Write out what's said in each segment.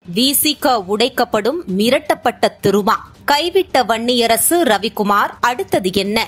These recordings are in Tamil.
விசிக உடைக்கப்படும் மிரட்டப்பட்ட திருமா கைவிட்ட வன்னியரசு ரவிக்குமார் அடுத்தது என்ன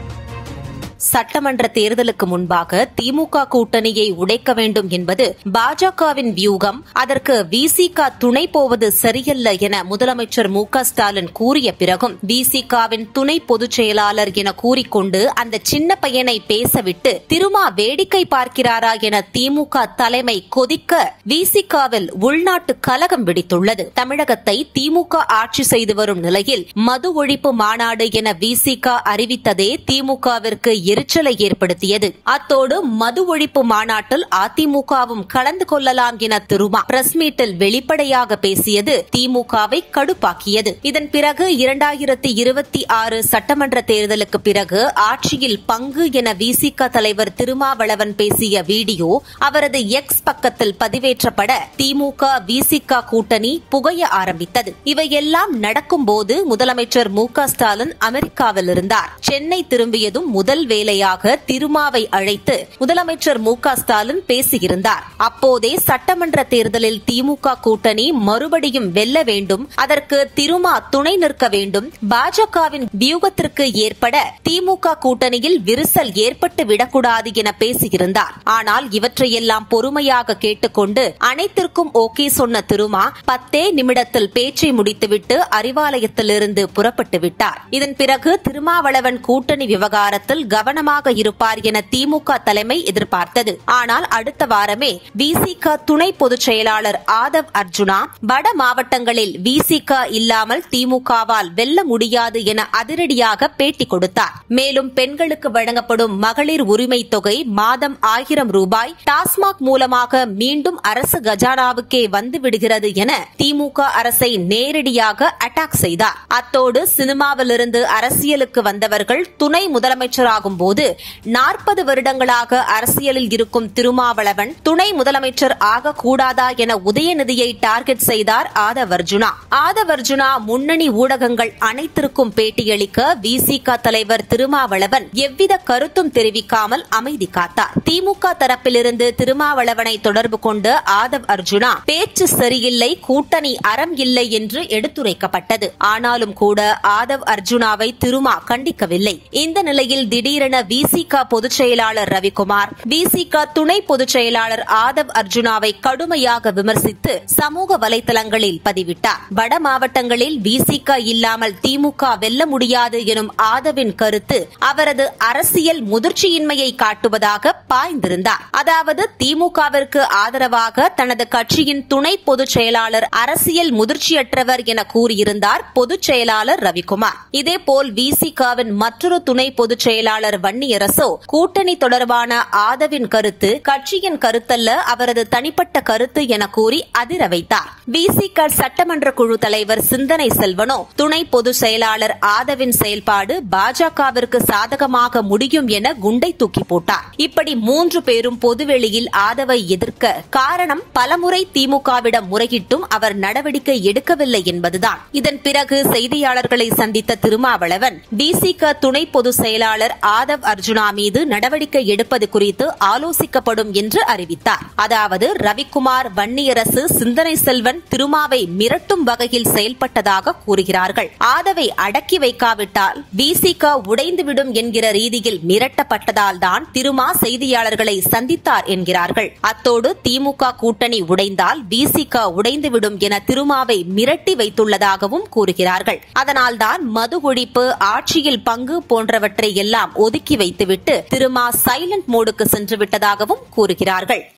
சட்டமன்ற தேர்தலுக்கு முன்பாக திமுக கூட்டணியை உடைக்க வேண்டும் என்பது பாஜகவின் வியூகம் அதற்கு விசிக துணை போவது சரியல்ல என முதலமைச்சர் மு க ஸ்டாலின் கூறிய பிறகும் விசிகாவின் துணை பொதுச் செயலாளர் என கூறிக்கொண்டு அந்த சின்ன பையனை பேசவிட்டு திருமா வேடிக்கை பார்க்கிறாரா என திமுக தலைமை கொதிக்க விசிகாவில் உள்நாட்டு கலகம் வெடித்துள்ளது தமிழகத்தை திமுக ஆட்சி செய்து வரும் நிலையில் மது ஒழிப்பு மாநாடு என விசிக அறிவித்ததே திமுகவிற்கு எரிச்சலை ஏற்படுத்தியது அத்தோடு மது ஒழிப்பு மாநாட்டில் அதிமுகவும் கலந்து கொள்ளலாம் என திருமா பிரஸ் மீட்டில் வெளிப்படையாக பேசியது திமுகவை கடுப்பாக்கியது இதன் பிறகு இரண்டாயிரத்தி இருபத்தி ஆறு சட்டமன்ற தேர்தலுக்கு பிறகு ஆட்சியில் பங்கு என விசிக தலைவர் திருமாவளவன் பேசிய வீடியோ அவரது எக்ஸ் பக்கத்தில் பதிவேற்றப்பட திமுக விசிக கூட்டணி புகைய ஆரம்பித்தது இவையெல்லாம் நடக்கும்போது முதலமைச்சர் மு க ஸ்டாலின் அமெரிக்காவில் இருந்தார் சென்னை திரும்பியதும் முதல் வேலையாக திருமாவை அழைத்து முதலமைச்சர் மு க ஸ்டாலின் பேசியிருந்தார் அப்போதே சட்டமன்ற தேர்தலில் திமுக கூட்டணி மறுபடியும் வெல்ல வேண்டும் அதற்கு திருமா துணை நிற்க வேண்டும் பாஜகவின் வியூகத்திற்கு ஏற்பட திமுக கூட்டணியில் விரிசல் ஏற்பட்டு விடக்கூடாது என பேசியிருந்தார் ஆனால் இவற்றையெல்லாம் பொறுமையாக கேட்டுக்கொண்டு அனைத்திற்கும் ஓகே சொன்ன திருமா பத்தே நிமிடத்தில் பேச்சை முடித்துவிட்டு அறிவாலயத்திலிருந்து புறப்பட்டு விட்டார் இதன் பிறகு திருமாவளவன் கூட்டணி விவகாரத்தில் கவனமாக இருப்பார் என திமுக தலைமை எதிர்பார்த்தது ஆனால் அடுத்த வாரமே விசிக துணை பொதுச் செயலாளர் ஆதவ் அர்ஜுனா வட மாவட்டங்களில் விசிக இல்லாமல் திமுகவால் வெல்ல முடியாது என அதிரடியாக பேட்டி கொடுத்தார் மேலும் பெண்களுக்கு வழங்கப்படும் மகளிர் உரிமை தொகை மாதம் ஆயிரம் ரூபாய் டாஸ்மாக் மூலமாக மீண்டும் அரசு கஜானாவுக்கே வந்து விடுகிறது என திமுக அரசை நேரடியாக அட்டாக் செய்தார் அத்தோடு சினிமாவிலிருந்து அரசியலுக்கு வந்தவர்கள் துணை முதலமைச்சராகும் போது நாற்பது வருடங்களாக அரசியலில் இருக்கும் திருமாவளவன் துணை முதலமைச்சர் ஆகக்கூடாதா என உதயநிதியை டார்கெட் செய்தார் ஆதவ் அர்ஜுனா ஆதவ் அர்ஜுனா முன்னணி ஊடகங்கள் அனைத்திற்கும் பேட்டியளிக்க விசிக தலைவர் திருமாவளவன் எவ்வித கருத்தும் தெரிவிக்காமல் அமைதி காத்தார் திமுக தரப்பிலிருந்து திருமாவளவனை தொடர்பு கொண்டு ஆதவ் அர்ஜுனா பேச்சு சரியில்லை கூட்டணி அறம் இல்லை என்று எடுத்துரைக்கப்பட்டது ஆனாலும் கூட ஆதவ் அர்ஜுனாவை திருமா கண்டிக்கவில்லை இந்த நிலையில் திடீரென விசிக பொதுச் செயலாளர் ரவிக்குமார் விசிக துணை பொதுச் செயலாளர் ஆதவ் அர்ஜுனாவை கடுமையாக விமர்சித்து சமூக வலைதளங்களில் பதிவிட்டார் வட மாவட்டங்களில் விசிக இல்லாமல் திமுக வெல்ல முடியாது எனும் ஆதவின் கருத்து அவரது அரசியல் முதிர்ச்சியின்மையை காட்டுவதாக பாய்ந்திருந்தார் அதாவது திமுகவிற்கு ஆதரவாக தனது கட்சியின் துணை பொதுச் செயலாளர் அரசியல் முதிர்ச்சியற்றவர் என கூறியிருந்தார் பொதுச் செயலாளர் ரவிக்குமார் இதேபோல் விசிகாவின் மற்றொரு துணை பொதுச் செயலாளர் வன்னியரசோ கூட்டணி தொடர்பான ஆதவின் கருத்து கட்சியின் கருத்தல்ல அவரது தனிப்பட்ட கருத்து என கூறி அதிர வைத்தார் விசிக சட்டமன்ற குழு தலைவர் சிந்தனை செல்வனோ துணை பொதுச் செயலாளர் ஆதவின் செயல்பாடு பாஜகவிற்கு சாதகமாக முடியும் என குண்டை தூக்கி போட்டார் இப்படி மூன்று பேரும் பொதுவெளியில் ஆதவை எதிர்க்க காரணம் பலமுறை திமுகவிடம் முறையிட்டும் அவர் நடவடிக்கை எடுக்கவில்லை என்பதுதான் இதன் பிறகு செய்தியாளர்களை சந்தித்த திருமாவளவன் விசிக துணை பொதுச் செயலாளர் ஆதவ் அர்ஜுனா மீது நடவடிக்கை எடுப்பது குறித்து ஆலோசிக்கப்படும் என்று அறிவித்தார் அதாவது ரவிக்குமார் வன்னியரசு சிந்தனை செல்வன் திருமாவை மிரட்டும் வகையில் செயல்பட்டதாக கூறுகிறார்கள் ஆதவை அடக்கி வைக்காவிட்டால் விசிக உடைந்துவிடும் என்கிற ரீதியில் மிரட்டப்பட்டதால் தான் திருமா செய்தியாளர்களை சந்தித்தார் என்கிறார்கள் அத்தோடு திமுக கூட்டணி உடைந்தால் விசிக உடைந்துவிடும் என திருமாவை மிரட்டி வைத்துள்ளதாகவும் கூறுகிறார்கள் அதனால்தான் மது ஒழிப்பு ஆட்சியில் பங்கு போன்றவற்றை எல்லாம் ஒதுக்கி வைத்துவிட்டு திருமா சைலண்ட் மோடுக்கு சென்று விட்டதாகவும் கூறுகிறார்கள்